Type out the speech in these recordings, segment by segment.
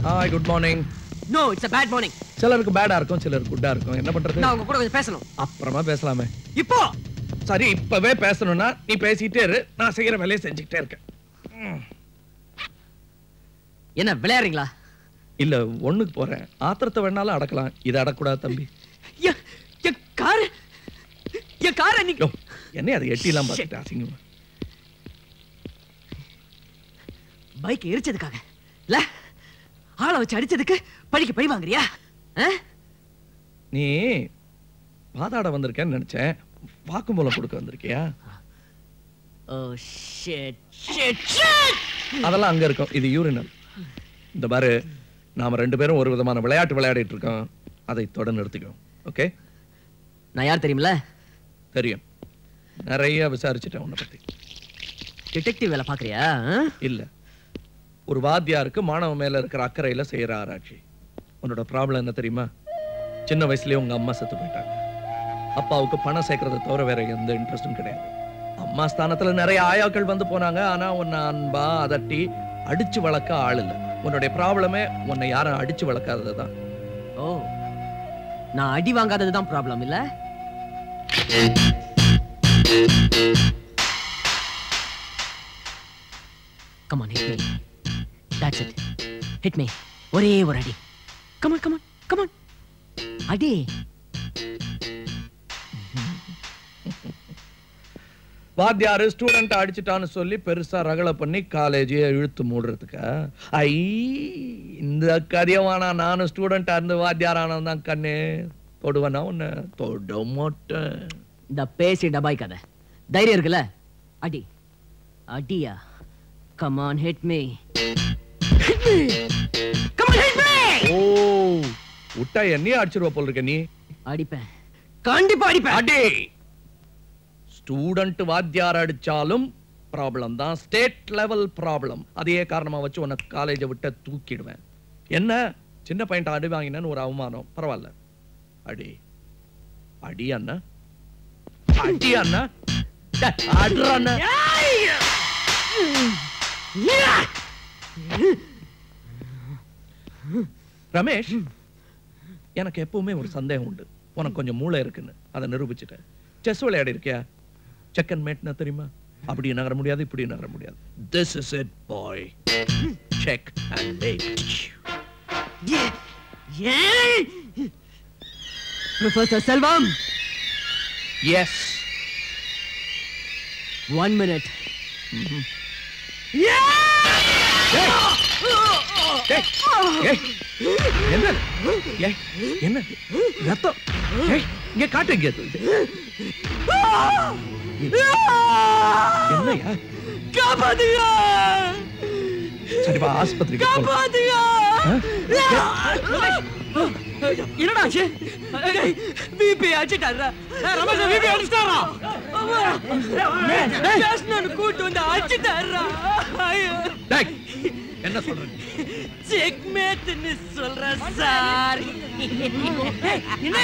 Hi good morning no it's a bad morning சிலருக்கு பேடா இருக்கும் சிலருக்கு குட்டா இருக்கும் என்ன பண்றது நான் உங்க கூட கொஞ்சம் பேசணும் அப்புறமா பேசலாமே இப்போ சரி இப்பவே பேசணும்னா நீ பேசிட்டே இரு நான் செய்யற வேலையை செஞ்சுக்கிட்டே இருக்கேன் என்ன விளையாடுறீங்களா இல்ல ஒண்ணுக்கு போறேன் ஆத்திரத்தை வேணாலும் அடக்கலாம் இதை அடக்கூடாது தம்பி என் என் கார் என் கார் நீ யோ, என்ன அதை எட்டிலாம் பார்த்துட்டு அசிங்கமா பைக் எரிச்சதுக்காக இல்ல ஆளை வச்சு அடிச்சதுக்கு பழிக்கு பழி வாங்குறியா ஆ? நீ வாதாட வந்திருக்கேன்னு நினைச்சேன் வாக்குமூலம் கொடுக்க வந்திருக்கியா ஓ ஷிட் ஷிட் ஷிட் அதெல்லாம் அங்க இருக்கும் இது யூரினல் இந்த பாரு நாம ரெண்டு பேரும் ஒரு விதமான விளையாட்டு விளையாடிட்டு இருக்கோம் அதை தொடர்ந்து நிறுத்திக்கோ ஓகே நான் யார் தெரியுமில தெரியும் நிறைய விசாரிச்சுட்டேன் உன்னை பத்தி டிடெக்டிவ் வேலை பாக்குறியா ஆ? இல்ல ஒரு வாத்தியாருக்கு மாணவன் மேல இருக்கிற அக்கறையில செய்யற ஆராய்ச்சி உன்னோட ப்ராப்ளம் என்ன தெரியுமா சின்ன வயசுலயே உங்க அம்மா செத்து போயிட்டாங்க அப்பாவுக்கு பணம் சேர்க்கறதை தவிர வேற எந்த இன்ட்ரெஸ்டும் கிடையாது அம்மா ஸ்தானத்துல நிறைய ஆயாக்கள் வந்து போனாங்க ஆனா உன்னை அன்பா அதட்டி அடிச்சு வளர்க்க ஆள் இல்ல உன்னுடைய ப்ராப்ளமே உன்னை யாரும் அடிச்சு வளர்க்காததுதான் ஓ நான் அடி வாங்காதது தான் ப்ராப்ளம் இல்ல come on hit me that's it hit me ஒரே ஒரு அடி come on come on come on அடி வாத்தியாரு ஸ்டூடெண்ட் அடிச்சிட்டான்னு சொல்லி பெருசா ரகலை பண்ணி காலேஜையே இழுத்து மூடுறதுக்கா ஐ இந்த கரியவானா நானும் ஸ்டூடெண்டா இருந்து வாத்தியாரானவன் தான் கண்ணே தொடுவேனா உன்னை தொட மாட்டேன் இந்த பேசி டபாய் கதை தைரியம் இருக்குல்ல அடி அடியா come on hit me hit me come on hit me ஓ விட்டா என்னையே அடிச்சிருவ போல இருக்க நீ அடிப்பேன் கண்டிப்பா அடிப்பேன் அடி ஸ்டூடெண்ட் வாத்தியார் அடிச்சாலும் ப்ராப்ளம் தான் ஸ்டேட் லெவல் ப்ராப்ளம் அதையே காரணமா வச்சு உன்னை காலேஜை விட்டு தூக்கிடுவேன் என்ன சின்ன பையன்ட்ட அடி வாங்கினேன்னு ஒரு அவமானம் பரவாயில்ல அடி அடி அண்ணா அடி அண்ணா டேய், அட்றா அண்ணா ரமேஷ் எனக்கு எப்பவுமே ஒரு சந்தேகம் உண்டு உனக்கு கொஞ்சம் மூளை இருக்குன்னு அதை நிரூபிச்சுட்டேன் செஸ் விளையாடி இருக்கியா செக் அண்ட் மேட்னா தெரியுமா அப்படி நகர முடியாது இப்படி நகர முடியாது this is it boy check and mate professor Selvam yes one minute என்ன ஏய், என்ன ரத்தம் ஏய், இங்க காட்டு இங்க என்னையா காப்பாத்துங்க சரி வா ஆஸ்பத்திரிக்கு போலாம். காப்பாத்துங்க என்னடா ஆச்சு பிபி அடிச்சிட்டாரா ரமேஷ் பிபி அடிச்சிட்டாரா ஜாஸ்மின் கூட்டு வந்து அடிச்சிட்டாரா டேய், என்ன சொல்ற நீ? செக்மேட்னு சொல்ற சார் என்ன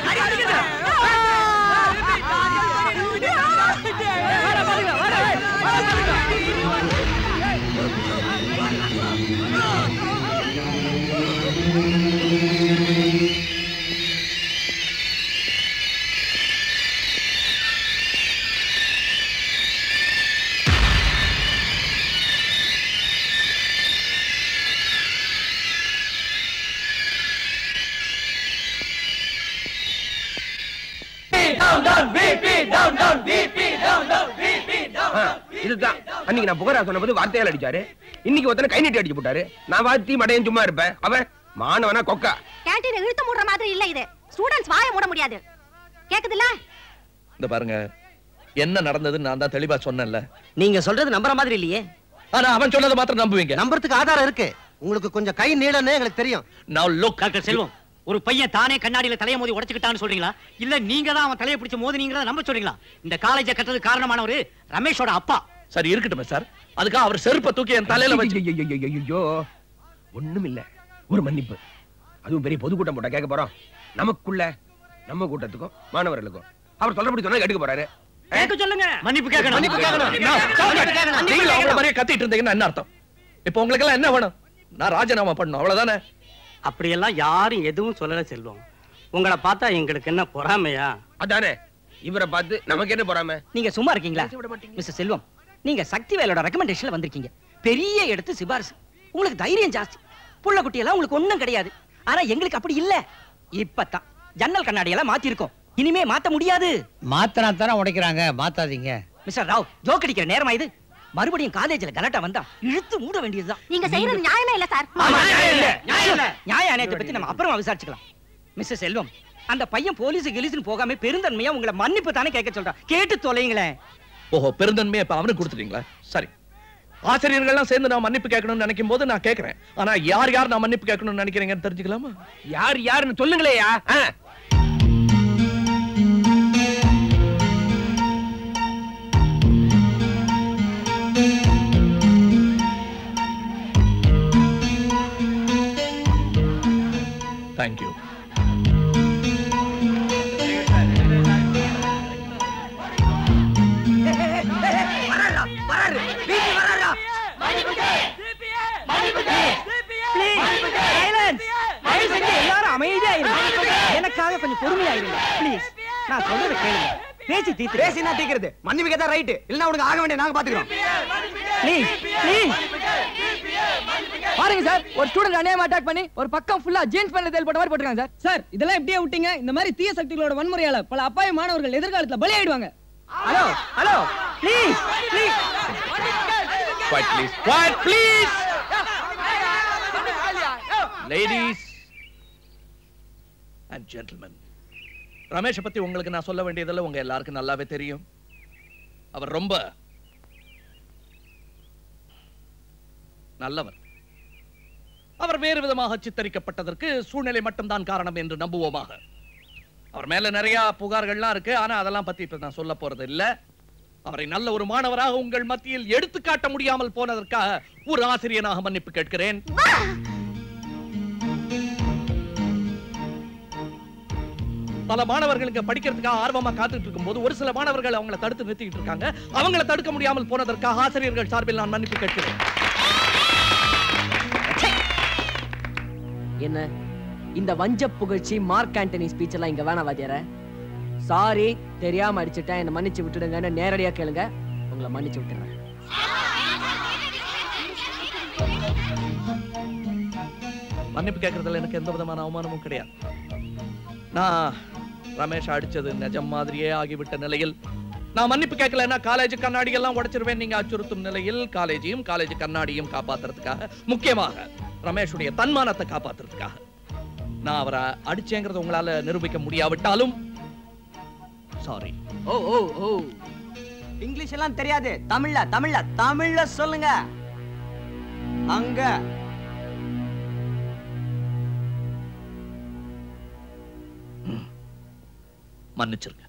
இதுதான் அன்னைக்கு நான் புகரா சொன்னபோது வார்த்தையால் அடிச்சாரு இன்னைக்கு ஒருத்தனை கை நீட்டி அடிச்சு போட்டாரு நான் வாத்தி மடையன் சும்மா இருப்பேன் அவன் மாணவனா கொக்கா கேண்டீன் இழுத்து மூடுற மாதிரி இல்ல இது ஸ்டூடண்ட்ஸ் வாய மூட முடியாது கேக்குதுல்ல இந்த பாருங்க என்ன நடந்ததுன்னு நான் தான் தெளிவா சொன்னேன்ல நீங்க சொல்றது நம்புற மாதிரி இல்லையே ஆனா அவன் சொன்னதை மாத்திரம் நம்புவீங்க நம்புறதுக்கு ஆதாரம் இருக்கு உங்களுக்கு கொஞ்சம் கை நீளன்னு எங்களுக்கு தெரியும் Now look டாக்டர் செல்வம் ஒரு பையன் தானே கண்ணாடியில தலைய மோதி உடைச்சுக்கிட்டான்னு சொல்றீங்களா இல்ல நீங்க தான் அவன் தலையை பிடிச்சு மோதினீங்களா நம்ப சொல்றீங்களா இந்த காலேஜை கட்டது காரணமானவர் ரமேஷோட அப்பா சரி இருக்கட்டும் சார் அதுக்காக அவர் செருப்பை தூக்கி என் தலையில வச்சு ஐயோ ஒண்ணும் இல்ல ஒரு மன்னிப்பு அதுவும் பெரிய பொதுக்கூட்டம் போட்டா கேட்க போறோம் நமக்குள்ள நம்ம கூட்டத்துக்கும் மாணவர்களுக்கும் அவர் சொல்றபடி சொன்னா கேட்டுக்க போறாரு கேட்க சொல்லுங்க மன்னிப்பு கேட்கணும் No, stop it. நீங்களும் அவங்கள மாதிரியே கத்திட்டு இருந்தீங்கன்னா என்ன அர்த்தம் இப்போ உங்களுக்கு எல்லாம் என்ன வேணும் நான் ராஜினாமா பண்ணணும் அவ்வளவுதானே அப்படியெல்லாம் யாரும் எதுவும் சொல்லல செல்வம் உங்களை பார்த்தா எங்களுக்கு என்ன பொறாமையா அதானே இவரை பார்த்து நமக்கு என்ன போறாம நீங்க சும்மா இருக்கீங்களா மிஸ்டர் செல்வம் நீங்க சக்தி வேலோட ரெக்கமெண்டேஷன்ல வந்திருக்கீங்க பெரிய இடத்து சிபாரிசு உங்களுக்கு தைரியம் ஜாஸ்தி புள்ள குட்டியெல்லாம் உங்களுக்கு ஒண்ணும் கிடையாது ஆனா எங்களுக்கு அப்படி இல்ல இப்பதான் ஜன்னல் கண்ணாடி எல்லாம் மாத்திருக்கோம் இனிமே மாத்த முடியாது மாத்தனா தானே உடைக்கிறாங்க மாத்தாதீங்க மிஸ்டர் ராவ் ஜோக் அடிக்கிற நேரமா இது மறுபடியும் காலேஜ்ல கலாட்டா வந்தா இழுத்து மூட வேண்டியதுதான் நீங்க செய்யறது நியாயமே இல்ல சார் ஆமா, நியாயம் இல்ல, நியாயம் இல்ல. நியாய அநியாயத்தை பத்தி நம்ம அப்புறமா விசாரிச்சுக்கலாம் மிஸ்டர் செல்வம் அந்த பையன் போலீஸ் கிலீஸ்னு போகாம பெருந்தன்மையா உங்களை மன்னிப்பு தானே கேட்க சொல்றான் கேட்டு தொலைங்களேன் ஓஹோ பெருந்தன்மையை இப்ப அவனுக்கு கொடுத்துட்டீங்களா சரி ஆசிரியர்கள்லாம் சேர்ந்து நான் மன்னிப்பு கேட்கணும்னு நினைக்கும் போது நான் கேட்கிறேன் ஆனா யார் யார் நான் மன்னிப்பு கேட்கணும்னு நினைக்கிறீங்கன்னு தெரிஞ்சுக்கலாமா யார் யாருன்னு சொல்லுங்களேயா ஆ. Thank you Please, silence. தயவு செஞ்சு எல்லாரும் அமைதியா இருங்க எனக்காக கொஞ்சம் பொறுமையா இருங்க ப்ளீஸ் நான் சொல்றத கேளுங்க பேசி தீர்த்து பேசி என்ன தீக்கிறது மன்னிப்பு கேட்டா ரைட்டு இல்லன்னா உனக்கு ஆக வேண்டிய நாங்க பாத்துக்கிறோம் ப்ளீஸ் ப்ளீஸ் பாருங்க சார் ஒரு ஸ்டூடெண்ட் அநியாயமா அட்டாக் பண்ணி ஒரு பக்கம் ஃபுல்லா ஜீன்ஸ் பேண்ட்ல தேல் போட்ட மாதிரி போட்டுருக்காங்க சார் சார் இதெல்லாம் எப்படியே விட்டீங்க இந்த மாதிரி தீய சக்திகளோட வன்முறையால பல அப்பாவி மாணவர்கள் எதிர்காலத்துல பலியாயிடுவாங்க hello hello please please Quiet, please. Quiet, please. Ladies and gentlemen. ரமேஷை பத்தி உங்களுக்கு நான் சொல்ல வேண்டியதில்லை உங்க எல்லாருக்கும் நல்லாவே தெரியும் அவர் ரொம்ப நல்லவர் அவர் வேறு விதமாக சித்தரிக்கப்பட்டதற்கு சூழ்நிலை மட்டும்தான் காரணம் என்று நம்புவோமாக அவர் மேல நிறைய புகார்கள்லாம் இருக்கு ஆனா அதெல்லாம் பத்தி இப்ப நான் சொல்ல போறது இல்ல அவரை நல்ல ஒரு மாணவராக உங்கள் மத்தியில் எடுத்து காட்ட முடியாமல் போனதற்காக ஒரு ஆசிரியனாக மன்னிப்பு கேட்கிறேன் பல மாணவர்கள் இங்க படிக்கிறதுக்காக ஆர்வமா காத்துட்டு இருக்கும்போது ஒரு சில மாணவர்கள் அவங்கள தடுத்து நிறுத்திட்டு இருக்காங்க அவங்கள தடுக்க முடியாமல் போனதற்காக ஆசிரியர்கள் சார்பில் நான் மன்னிப்பு கேட்கிறேன் என்ன இந்த வஞ்ச புகழ்ச்சி மார்க் ஆண்டனி ஸ்பீச் எல்லாம் இங்க வேணாம் வாத்தியார சாரி தெரியாம அடிச்சுட்டேன் என்ன மன்னிச்சு விட்டுடுங்கன்னு நேரடியா கேளுங்க உங்களை மன்னிச்சு விட்டுறேன் மன்னிப்பு கேட்கறதுல எனக்கு எந்த விதமான அவமானமும் கிடையாது நான் ரமேஷ் அடிச்சது நிஜம் மாதிரியே ஆகிவிட்ட நிலையில் நான் மன்னிப்பு கேட்கலன்னா காலேஜ் கண்ணாடி எல்லாம் உடைச்சிருவேன் நீங்க அச்சுறுத்தும் நிலையில் காலேஜையும் காலேஜ் கண்ணாடியும் காப்பாத்துறதுக்காக முக்கியமாக ரமேஷுடைய தன்மானத்தை காப்பாத்துறதுக்காக நான் அவரை அடிச்சேங்கிறத உங்களால நிரூபிக்க முடியாவிட்டாலும் சாரி ஓ ஓ ஓ இங்கிலீஷ் எல்லாம் தெரியாது தமிழ்ல தமிழ்ல தமிழ்ல சொல்லுங்க அங்க மன்னிச்சிருங்க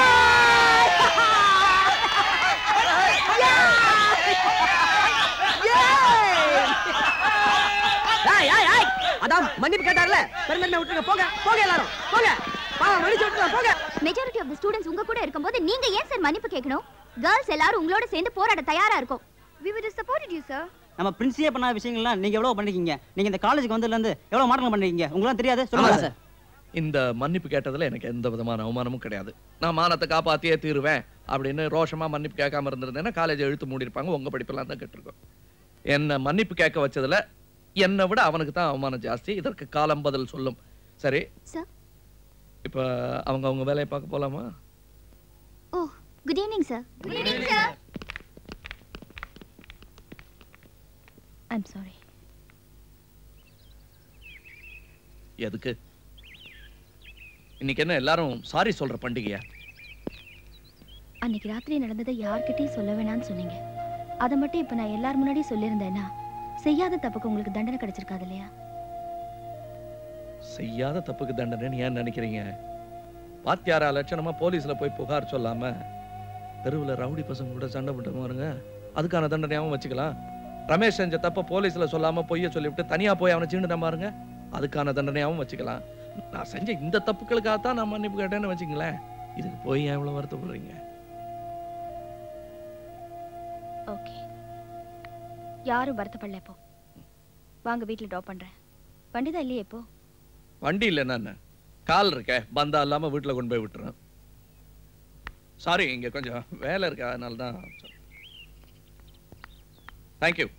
ஏய் ஏய் ஏய் அதான் மன்னிப்பு கேட்டார்ல பெருந்தன்மை விட்டுருங்க போங்க போங்க எல்லாரும் போங்க பாவம் மன்னிச்சு விட்டுருங்க போங்க மெஜாரிட்டி ஆஃப் தி ஸ்டூடண்ட்ஸ் உங்க கூட இருக்கும்போது நீங்க ஏன் சார் மன்னிப்பு கேட்கணும் கேர்ள்ஸ் எல்லாரும் உங்களோட சேர்ந்து போராட தயாரா இருக்கும் we would have supported you sir நம்ம பிரின்சியே பண்ணாத விஷயங்கள்லாம் நீங்க எவ்வளவு பண்ணிருக்கீங்க நீங்க இந்த காலேஜுக்கு வந்ததுல இருந்து எவ்வளவு மாற்றங்கள் பண்ணிருக்கீங்க உங்களுக்கு தெரியாது சொல்லுங்க சார் இந்த மன்னிப்பு கேட்டதுல எனக்கு எந்த விதமான அவமானமும் கிடையாது நான் மானத்தை காப்பாத்தியே தீருவேன் அப்படின்னு ரோஷமா மன்னிப்பு கேட்காம இருந்திருந்தேன்னா காலேஜ் இழுத்து மூடிருப்பாங்க உங்க படிப்பெல்லாம் தான் கேட்டிருக்கோம் என்ன மன்னிப்பு கேட்க வச்சதுல என்னை விட அவனுக்கு தான் அவமானம் ஜாஸ்தி இதற்கு காலம் பதில் சொல்லும் சரி சார் இப்ப அவங்க அவங்க வேலையை பார்க்க போலாமா oh good evening sir good evening sir I'm sorry எதுக்கு இன்னைக்கு என்ன எல்லாரும் சாரி சொல்ற பண்டிகையா அன்னைக்கு ராத்திரி நடந்ததை யார்கிட்டயும் சொல்ல வேணாம்னு சொன்னீங்க அதை மட்டும் இப்ப நான் எல்லார் முன்னாடியும் சொல்லியிருந்தேன்னா செய்யாத தப்புக்கு உங்களுக்கு தண்டனை கிடைச்சிருக்காது இல்லையா செய்யாத தப்புக்கு தண்டனைன்னு ஏன் நினைக்கிறீங்க வாத்தியாரா லட்சணமா போலீஸ்ல போய் புகார் சொல்லாம தெருவுல ரவுடி பசங்க கூட சண்டை போட்டு பாருங்க அதுக்கான தண்டனையாவும் வச்சுக்கலாம் ரமேஷ் செஞ்ச தப்ப போலீஸ்ல சொல்லாம பொய்ய சொல்லிவிட்டு தனியா போய் அவனை சீண்டு பாருங்க அதுக்கான தண்டனையாவும் வச்சுக்கலாம் நான் செஞ்ச இந்த தப்புகளுக்காக தான் நான் மன்னிப்பு கேட்டேன்னு வச்சுங்களேன் இதுக்கு போய் ஏன் இவ்வளவு வருத்தப்படுறீங்க ஓகே யாரும் வருத்தப்படல இப்போ வாங்க வீட்டில் ட்ராப் பண்றேன் வண்டி தான் இல்லையே இப்போ வண்டி இல்லைன்னா என்ன கால் இருக்க பந்தா இல்லாம வீட்டுல கொண்டு போய் விட்டுறேன் சாரி இங்க கொஞ்சம் வேலை இருக்கு அதனால தான் தேங்க்யூ